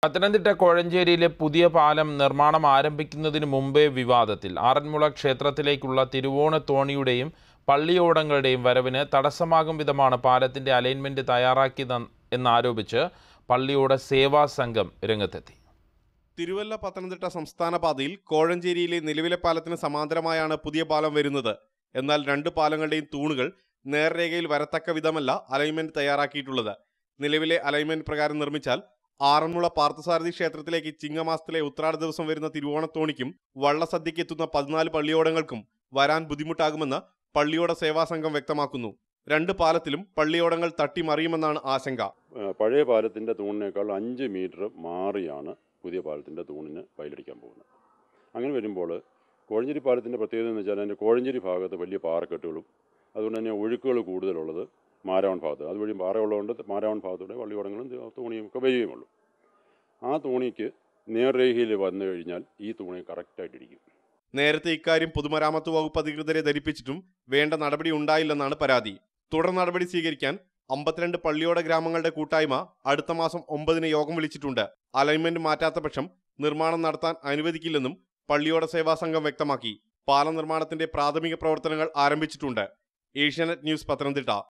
പത്തനംതിട്ട കോഴഞ്ചേരിയിലെ പുതിയ പാലം നിർമ്മാണം ആരംഭിക്കുന്നതിന് മുമ്പേ വിവാദത്തിൽ ആറന്മുള ക്ഷേത്രത്തിലേക്കുള്ള തിരുവോണത്തോണിയുടെയും പള്ളിയോടങ്ങളുടെയും വരവിന് തടസ്സമാകും വിധമാണ് പാലത്തിന്റെ അലൈൻമെന്റ് തയ്യാറാക്കിയത് എന്നാരോപിച്ച് പള്ളിയോട സേവാ സംഘം രംഗത്തെത്തി തിരുവല്ല പത്തനംതിട്ട സംസ്ഥാന പാതയിൽ കോഴഞ്ചേരിയിലെ നിലവിലെ പാലത്തിന് സമാന്തരമായാണ് പുതിയ പാലം വരുന്നത് എന്നാൽ രണ്ട് പാലങ്ങളുടെയും തൂണുകൾ നേർരേഖയിൽ വരത്തക്ക വിധമല്ല അലൈൻമെന്റ് തയ്യാറാക്കിയിട്ടുള്ളത് നിലവിലെ അലൈൻമെന്റ് പ്രകാരം നിർമ്മിച്ചാൽ ആറന്മുള പാർത്ഥസാരഥി ക്ഷേത്രത്തിലേക്ക് ചിങ്ങമാസത്തിലെ ഉത്രാട ദിവസം വരുന്ന തിരുവോണത്തോണിക്കും വള്ളസദ്യയ്ക്ക് എത്തുന്ന പതിനാല് പള്ളിയോടങ്ങൾക്കും വരാൻ ബുദ്ധിമുട്ടാകുമെന്ന് പള്ളിയോട സേവാ സംഘം വ്യക്തമാക്കുന്നു രണ്ട് പാലത്തിലും പള്ളിയോടങ്ങൾ തട്ടിമറിയുമെന്നാണ് ആശങ്ക ഏഹ് പഴയ പാലത്തിൻ്റെ തൂണിനേക്കാൾ അഞ്ച് മീറ്റർ മാറിയാണ് പുതിയ പാലത്തിൻ്റെ തൂണിന് പൈലടിക്കാൻ പോകുന്നത് അങ്ങനെ വരുമ്പോൾ കോഴഞ്ചേരി പാലത്തിൻ്റെ പ്രത്യേകത എന്ന് വെച്ചാൽ അതിൻ്റെ കോഴഞ്ചേരി ഭാഗത്ത് വലിയ പാറക്കെട്ടുകളും അതുകൊണ്ട് തന്നെ ഒഴുക്കുകൾ കൂടുതലുള്ളത് മാരാവൺ ഭാഗത്ത് അതുവഴി പാറ ഉള്ളതുകൊണ്ട് മാരാവൺ ഭാഗത്തൂടെ വള്ളിയോടങ്ങളും തൂണിയും ഒക്കെ വരികയുമുള്ളൂ ആ തൂണിക്ക് നേർരേഖയിൽ വന്നു കഴിഞ്ഞാൽ ഈ തൂണി കറക്റ്റായിട്ടിരിക്കും നേരത്തെ ഇക്കാര്യം പൊതുമരാമത്ത് വകുപ്പ് അധികൃതരെ ധരിപ്പിച്ചിട്ടും വേണ്ട നടപടി ഉണ്ടായില്ലെന്നാണ് പരാതി തുടർ നടപടി സ്വീകരിക്കാൻ അമ്പത്തിരണ്ട് പള്ളിയോട ഗ്രാമങ്ങളുടെ കൂട്ടായ്മ അടുത്ത മാസം ഒമ്പതിന് യോഗം വിളിച്ചിട്ടുണ്ട് അലൈൻമെന്റ് മാറ്റാത്ത പക്ഷം നിർമ്മാണം നടത്താൻ അനുവദിക്കില്ലെന്നും പള്ളിയോട സേവാ സംഘം വ്യക്തമാക്കി പാലം നിർമ്മാണത്തിന്റെ പ്രാഥമിക പ്രവർത്തനങ്ങൾ ആരംഭിച്ചിട്ടുണ്ട് ഏഷ്യാനെറ്റ് ന്യൂസ് പത്തനംതിട്ട